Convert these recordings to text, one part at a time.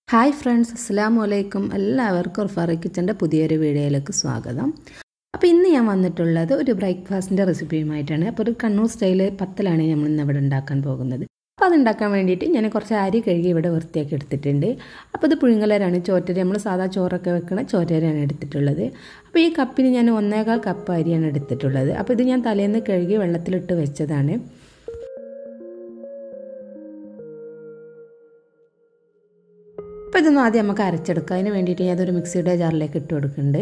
hi friends അസ്സാം വലൈക്കും എല്ലാവർക്കും ഉർഫാറി കിച്ചൻ്റെ പുതിയൊരു വീഡിയോയിലേക്ക് സ്വാഗതം അപ്പോൾ ഇന്ന് ഞാൻ വന്നിട്ടുള്ളത് ഒരു ബ്രേക്ക്ഫാസ്റ്റിൻ്റെ റെസിപ്പിയുമായിട്ടാണ് അപ്പോൾ ഒരു കണ്ണൂർ സ്റ്റൈല് പത്തലാണ് നമ്മൾ ഇന്ന് ഇവിടെ ഉണ്ടാക്കാൻ പോകുന്നത് അപ്പോൾ അതുണ്ടാക്കാൻ വേണ്ടിയിട്ട് ഞാൻ കുറച്ച് അരി കഴുകി ഇവിടെ വൃത്തിയാക്കി എടുത്തിട്ടുണ്ട് അപ്പോൾ ഇത് പുഴുങ്ങലരാണ് ചോറ്റരി നമ്മൾ സാധാ ചോറൊക്കെ വെക്കണ ചോറ്റരിയാണ് എടുത്തിട്ടുള്ളത് അപ്പോൾ ഈ കപ്പിന് ഞാൻ ഒന്നേകാൽ കപ്പ് അരിയാണ് എടുത്തിട്ടുള്ളത് അപ്പോൾ ഇത് ഞാൻ തലേന്ന് കഴുകി വെള്ളത്തിലിട്ട് വെച്ചതാണ് അപ്പോൾ ഇതൊന്നും ആദ്യം നമുക്ക് അരച്ചെടുക്കാം അതിന് വേണ്ടിയിട്ട് ഞാൻ അതൊരു മിക്സിയുടെ ജാറിലേക്ക് ഇട്ട് കൊടുക്കുന്നുണ്ട്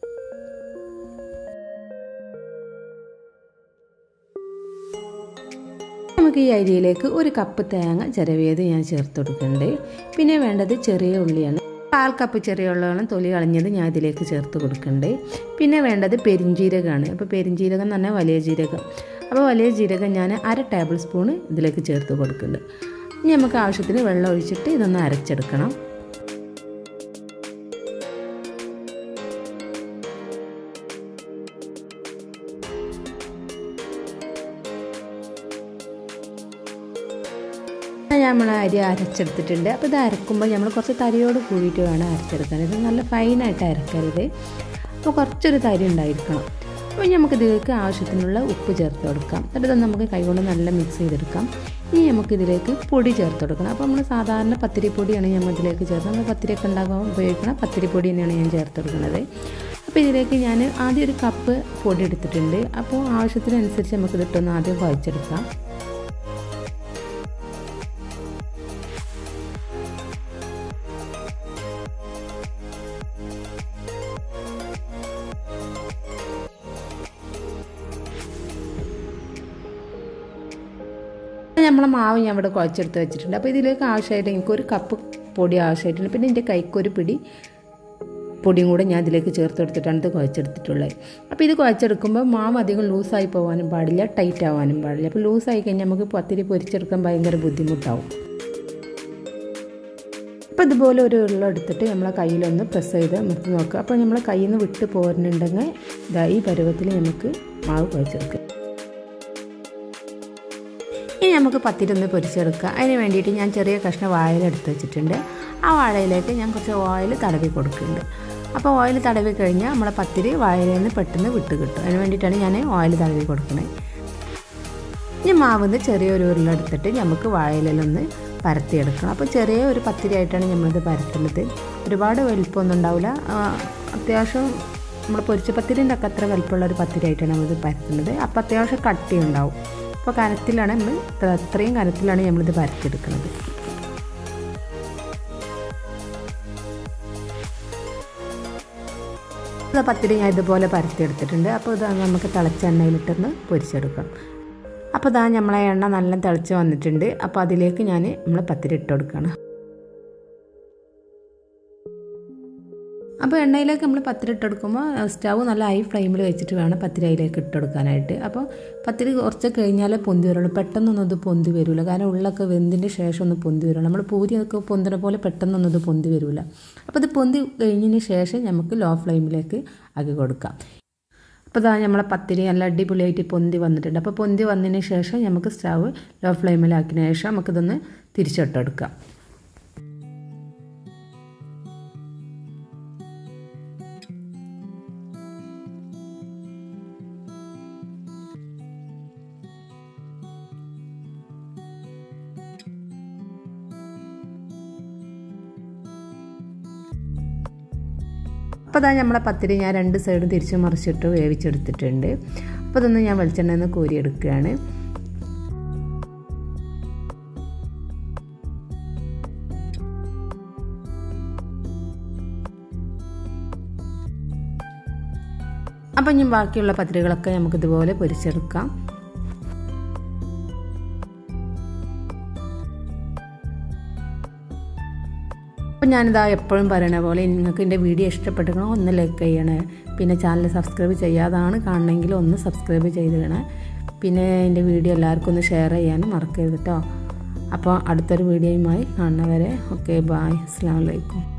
നമുക്ക് ഈ അരിയിലേക്ക് ഒരു കപ്പ് തേങ്ങ ചിരവിയത് ഞാൻ ചേർത്ത് കൊടുക്കുന്നുണ്ട് പിന്നെ വേണ്ടത് ചെറിയ ഉള്ളിയാണ് കാൽ കപ്പ് ചെറിയ ഉള്ളിയാണ് തൊലി കളഞ്ഞത് ഞാൻ ഇതിലേക്ക് ചേർത്ത് കൊടുക്കുന്നുണ്ട് പിന്നെ വേണ്ടത് പെരിഞ്ജീരകമാണ് അപ്പോൾ പെരിഞ്ജീരകം എന്ന് പറഞ്ഞാൽ വലിയ ജീരകം അപ്പോൾ വലിയ ജീരകം ഞാൻ അര ടേബിൾ സ്പൂൺ ഇതിലേക്ക് ചേർത്ത് കൊടുക്കുന്നുണ്ട് ഇനി നമുക്ക് ആവശ്യത്തിന് വെള്ളം ഒഴിച്ചിട്ട് ഇതൊന്ന് അരച്ചെടുക്കണം നമ്മൾ അരി അരച്ചെടുത്തിട്ടുണ്ട് അപ്പോൾ ഇത് അരക്കുമ്പോൾ നമ്മൾ കുറച്ച് തരിയോട് കൂടിയിട്ട് വേണം അരച്ചെടുക്കാൻ ഇത് നല്ല ഫൈനായിട്ട് അരക്കരുത് അപ്പോൾ കുറച്ചൊരു തരി ഉണ്ടായിരിക്കണം അപ്പോൾ നമുക്ക് ഇതിലേക്ക് ആവശ്യത്തിനുള്ള ഉപ്പ് ചേർത്ത് കൊടുക്കാം എന്നിട്ട് നമുക്ക് കൈകൊണ്ട് നല്ല മിക്സ് ചെയ്തെടുക്കാം ഇനി നമുക്ക് ഇതിലേക്ക് പൊടി ചേർത്ത് കൊടുക്കണം അപ്പോൾ നമ്മൾ സാധാരണ പത്തിരിപ്പൊടിയാണ് നമ്മൾ ഇതിലേക്ക് ചേർത്ത് നമ്മൾ പത്തിരിയൊക്കെ ഉണ്ടാക്കാൻ ഉപയോഗിക്കുന്ന പത്തിരിപ്പൊടി തന്നെയാണ് ഞാൻ ചേർത്ത് കൊടുക്കുന്നത് അപ്പോൾ ഇതിലേക്ക് ഞാൻ ആദ്യം ഒരു കപ്പ് പൊടി എടുത്തിട്ടുണ്ട് അപ്പോൾ ആവശ്യത്തിനനുസരിച്ച് നമുക്ക് ഇതിട്ടൊന്ന് ആദ്യം കുഴച്ചെടുക്കാം നമ്മളെ മാവ് ഞാൻ ഇവിടെ കുഴച്ചെടുത്ത് വെച്ചിട്ടുണ്ട് അപ്പോൾ ഇതിലേക്ക് ആവശ്യമായിട്ട് എനിക്കൊരു കപ്പ് പൊടി ആവശ്യമായിട്ടുണ്ട് പിന്നെ എൻ്റെ കൈക്കൊരു പിടി പൊടിയും കൂടെ ഞാൻ ഇതിലേക്ക് ചേർത്ത് എടുത്തിട്ടാണ് ഇത് കുഴച്ചെടുത്തിട്ടുള്ളത് അപ്പോൾ ഇത് കുഴച്ചെടുക്കുമ്പോൾ മാവ് അധികം ലൂസായി പോകാനും പാടില്ല ടൈറ്റ് ആവാനും പാടില്ല അപ്പോൾ ലൂസായി കഴിഞ്ഞാൽ നമുക്ക് പത്തിരി പൊരിച്ചെടുക്കാൻ ഭയങ്കര ബുദ്ധിമുട്ടാവും അപ്പോൾ ഇതുപോലെ ഒരു ഉരുള എടുത്തിട്ട് നമ്മളെ കയ്യിലൊന്ന് പ്രസ് ചെയ്ത് നിർത്തി നോക്കുക അപ്പോൾ നമ്മളെ കയ്യിൽ നിന്ന് വിട്ട് പോരുന്നുണ്ടെങ്കിൽ ഇതാ ഈ പരുവത്തിൽ നമുക്ക് മാവ് കുഴച്ചെടുക്കുക ഇനി നമുക്ക് പത്തിരൊന്ന് പൊരിച്ചെടുക്കുക അതിന് വേണ്ടിയിട്ട് ഞാൻ ചെറിയ കഷ്ണം വാഴയില എടുത്ത് വെച്ചിട്ടുണ്ട് ആ വാഴയിലേക്ക് ഞാൻ കുറച്ച് ഓയിൽ തടവി കൊടുക്കുന്നുണ്ട് അപ്പോൾ ഓയിൽ തടവി കഴിഞ്ഞാൽ നമ്മളെ പത്തിരി വാഴയിൽ നിന്ന് പെട്ടെന്ന് വിട്ട് കിട്ടും അതിന് വേണ്ടിയിട്ടാണ് ഞാൻ ഓയിൽ തടവി കൊടുക്കുന്നത് ഇനി മാവിന്ന് ചെറിയൊരു ഉരുളെടുത്തിട്ട് നമുക്ക് വാഴയിലൊന്ന് പരത്തിയെടുക്കണം അപ്പോൾ ചെറിയ ഒരു പത്തിരി ആയിട്ടാണ് നമ്മളിത് പരത്തുന്നത് ഒരുപാട് വലിപ്പമൊന്നും ഉണ്ടാവില്ല അത്യാവശ്യം നമ്മൾ പൊരിച്ച പത്തിരിൻ്റെ ഒക്കെ അത്ര വലിപ്പമുള്ള ഒരു പത്തിരി ആയിട്ടാണ് നമ്മളിത് പരത്തുന്നത് അപ്പോൾ അത്യാവശ്യം കട്ടി ഉണ്ടാവും അപ്പോൾ കനത്തിലാണ് നമ്മൾ അത്രയും കനത്തിലാണ് നമ്മളിത് പരത്തിയെടുക്കുന്നത് പത്തിരി ഞാൻ ഇതുപോലെ പരത്തിയെടുത്തിട്ടുണ്ട് അപ്പോൾ ഇത് നമുക്ക് തിളച്ച എണ്ണയിലിട്ടൊന്ന് പൊരിച്ചെടുക്കാം അപ്പോൾ ഇതാ നമ്മളെ എണ്ണ നല്ല തിളച്ച് വന്നിട്ടുണ്ട് അപ്പോൾ അതിലേക്ക് ഞാൻ നമ്മൾ പത്തിരി ഇട്ട് കൊടുക്കണം അപ്പോൾ എണ്ണയിലേക്ക് നമ്മൾ പത്തിരി ഇട്ട് കൊടുക്കുമ്പോൾ സ്റ്റവ് നല്ല ഹൈ ഫ്ലെയിമിൽ വെച്ചിട്ട് വേണം പത്തിരി അതിലേക്ക് ഇട്ട് കൊടുക്കാനായിട്ട് അപ്പോൾ പത്തിരി കുറച്ച് കഴിഞ്ഞാലേ പൊന്തി വരുള്ളൂ പെട്ടെന്നൊന്നും ഇത് പൊന്തി വരില്ല കാരണം ഉള്ളൊക്കെ വെന്തിൻ്റെ ശേഷം ഒന്ന് പൊന്തി വരുള്ളൂ നമ്മൾ പൂരിയൊക്കെ പൊന്തിന പോലെ പെട്ടെന്നൊന്നും ഇത് പൊന്തി വരില്ല അപ്പോൾ ഇത് പൊന്തി കഴിഞ്ഞതിന് ശേഷം നമുക്ക് ലോ ഫ്ലെയിമിലേക്ക് ആക്കി കൊടുക്കാം അപ്പോൾ ഇതാ നമ്മളെ പത്തിരി നല്ല അടിപൊളിയായിട്ട് പൊന്തി വന്നിട്ടുണ്ട് അപ്പോൾ പൊന്തി വന്നതിന് ശേഷം നമുക്ക് സ്റ്റവ് ലോ ഫ്ലെയിമിലാക്കിയതിന് ശേഷം നമുക്കിതൊന്ന് തിരിച്ചിട്ടെടുക്കാം അപ്പോൾ അതാ നമ്മളെ പത്തിരി ഞാൻ രണ്ട് സൈഡും തിരിച്ച് മറിച്ചിട്ട് വേവിച്ചെടുത്തിട്ടുണ്ട് അപ്പോൾ ഇതൊന്ന് ഞാൻ വെളിച്ചെണ്ണയിൽ നിന്ന് കോരിയെടുക്കുകയാണ് അപ്പം ഇനി ബാക്കിയുള്ള പത്തിരികളൊക്കെ നമുക്കിതുപോലെ പൊരിച്ചെടുക്കാം അപ്പം ഞാനിതാ എപ്പോഴും പറയണ പോലെ നിങ്ങൾക്ക് എൻ്റെ വീഡിയോ ഇഷ്ടപ്പെട്ടിരിക്കണോ ഒന്ന് ലൈക്ക് ചെയ്യണേ പിന്നെ ചാനൽ സബ്സ്ക്രൈബ് ചെയ്യാതാണ് കാണണമെങ്കിൽ ഒന്ന് സബ്സ്ക്രൈബ് ചെയ്തിടണേ പിന്നെ എൻ്റെ വീഡിയോ എല്ലാവർക്കും ഒന്ന് ഷെയർ ചെയ്യാനും മറക്കരുത് കേട്ടോ അപ്പോൾ അടുത്തൊരു വീഡിയോയുമായി കാണുന്നവരെ ഓക്കെ ബായ് അസ്സാം വലൈക്കും